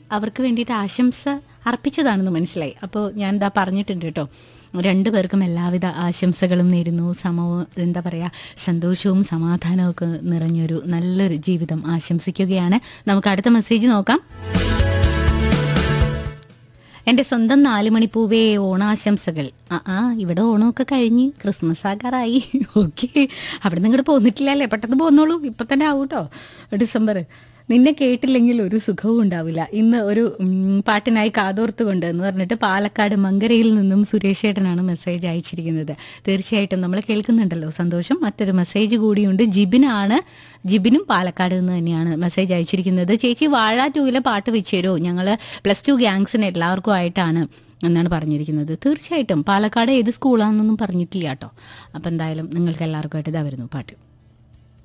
അവർക്ക് വേണ്ടിയിട്ട് ആശംസ അർപ്പിച്ചതാണെന്ന് മനസ്സിലായി അപ്പോൾ ഞാൻ ഇതാ പറഞ്ഞിട്ടുണ്ട് കേട്ടോ രണ്ടു പേർക്കും എല്ലാവിധ ആശംസകളും നേരുന്നു സമവും എന്താ പറയുക സന്തോഷവും സമാധാനവും ഒക്കെ നിറഞ്ഞൊരു നല്ലൊരു ജീവിതം ആശംസിക്കുകയാണ് നമുക്ക് അടുത്ത മെസ്സേജ് നോക്കാം എൻ്റെ സ്വന്തം നാല് മണിപ്പൂവേ ഓണാശംസകൾ ആ ആ ഇവിടെ ഓണമൊക്കെ കഴിഞ്ഞ് ക്രിസ്മസ് ആകാറായി ഓക്കെ അവിടെ നിന്ന് ഇങ്ങോട്ട് പോന്നിട്ടില്ല അല്ലേ പെട്ടെന്ന് പോന്നോളൂ ഇപ്പം തന്നെ ആവും കേട്ടോ ഡിസംബർ നിന്നെ കേട്ടില്ലെങ്കിൽ ഒരു സുഖവും ഉണ്ടാവില്ല ഇന്ന് ഒരു ഉം, പാട്ടിനായി കാതോർത്തുകൊണ്ട് എന്ന് പറഞ്ഞിട്ട് പാലക്കാട് മങ്കരയിൽ നിന്നും സുരേഷ് ഏട്ടനാണ് മെസ്സേജ് അയച്ചിരിക്കുന്നത് തീർച്ചയായിട്ടും നമ്മൾ കേൾക്കുന്നുണ്ടല്ലോ സന്തോഷം മറ്റൊരു മെസ്സേജ് കൂടിയുണ്ട് ജിബിനാണ് ജിബിനും പാലക്കാട് നിന്ന് തന്നെയാണ് മെസ്സേജ് അയച്ചിരിക്കുന്നത് ചേച്ചി വാഴ ടൂവിലെ പാട്ട് വെച്ചുതരുമോ ഞങ്ങൾ പ്ലസ് ടു ഗ്യാങ്സിന് എല്ലാവർക്കും ആയിട്ടാണ് എന്നാണ് പറഞ്ഞിരിക്കുന്നത് തീർച്ചയായിട്ടും പാലക്കാട് ഏത് സ്കൂളാണെന്നൊന്നും പറഞ്ഞിട്ടില്ല കേട്ടോ അപ്പം എന്തായാലും നിങ്ങൾക്ക് എല്ലാവർക്കും ആയിട്ട് ഇതാ വരുന്നു പാട്ട്